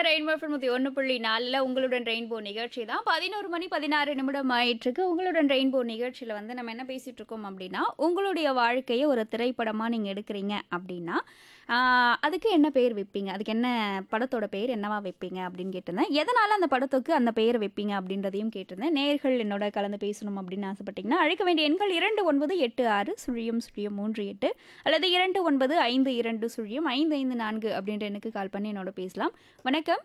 rainbow தொண்ணூற்றி ஒன்று புள்ளி நாலில் உங்களுடன் ரெயின்போ நிகழ்ச்சி தான் பதினோரு மணி பதினாறு நிமிடம் ஆயிட்டிருக்கு உங்களுடன் ரெயின்போ நிகழ்ச்சியில் வந்து நம்ம என்ன பேசிகிட்டு இருக்கோம் அப்படின்னா உங்களுடைய வாழ்க்கையை ஒரு திரைப்படமாக நீங்கள் எடுக்கிறீங்க அப்படின்னா ஆஹ், அதுக்கு என்ன பேர் வைப்பீங்க அதுக்கு என்ன படத்தோட பேர் என்னவா வைப்பீங்க அப்படின்னு கேட்டிருந்தேன் எதனால் அந்த படத்துக்கு அந்த பெயர் வைப்பீங்க அப்படின்றதையும் கேட்டிருந்தேன் நேர்கள் என்னோட கலந்து பேசணும் அப்படின்னு ஆசைப்பட்டீங்கன்னா அழைக்க வேண்டிய எண்கள் இரண்டு ஒன்பது எட்டு ஆறு சுழியம் சுழியம் மூன்று எட்டு அல்லது இரண்டு ஒன்பது ஐந்து இரண்டு சுழியம் ஐந்து ஐந்து நான்கு அப்படின்ற எண்ணுக்கு கால் பண்ணி என்னோட பேசலாம் வணக்கம்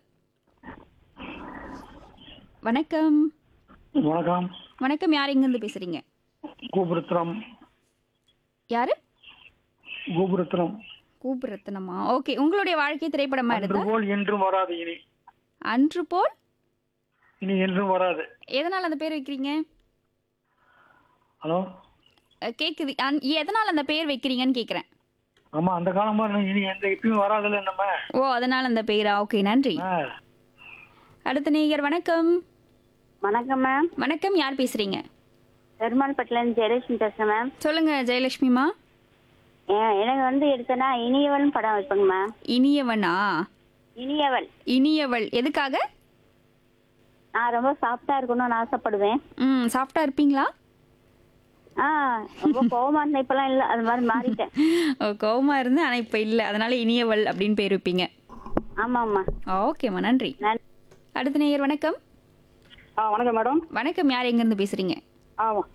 வணக்கம் வணக்கம் வணக்கம் யார் எங்கேருந்து பேசுறீங்க கோபுரத்திரம் யாரு கோபுரத்திரம் கூப்புரத்னமா ஓகே உங்களுடைய வாழ்க்கை திரைப்படமா அன்று எடுத்தா போல் என்றும் வராது இனி அன்று போல் இனி என்றும் வராது எதனால் அந்த பேர் வைக்கிறீங்க ஹலோ அஹ், கேக்குது அந்- எதனால் அந்த பேர் வைக்கிறீங்கன்னு கேட்குறேன் ஆமா அந்த காலமா இனி எந்த இப்பயும் வராதுல்ல நம்ம ஓ அதனால் அந்த பேரா ஓகே நன்றி ஆ, அடுத்த நேயர் வணக்கம் வணக்கம் மேம் வணக்கம் யார் பேசுறீங்க பெருமாள்பட்டிலேருந்து ஜெயலட்சுமி பேசுகிறேன் மேம் சொல்லுங்க ஜெயலட்சுமிமா ஏன் எனக்கு வந்து எடுத்தனா இனியவள் படம் வைப்பேங்க மேம் இனியவனா இனியவள் இனியவள் எதுக்காக நான் ரொம்ப சாஃப்டா இருக்கணும்னு ஆசைப்படுவேன் ம் சாஃப்டா இருப்பீங்களா ஆ ரொம்ப கோவமா இருந்தேன் இப்பெல்லாம் இல்லை அது மாதிரி மாறிட்டேன் ஓ, கோவமா இருந்து ஆனா இப்ப இல்ல அதனால இனியவள் அப்படின்னு பேர் வைப்பீங்க ஆமாம்மா ஓகேம்மா நன்றி நன்றி அடுத்த நேயர் வணக்கம் ஆ வணக்கம் மேடம் வணக்கம் யார் எங்க இருந்து பேசுறீங்க ஆ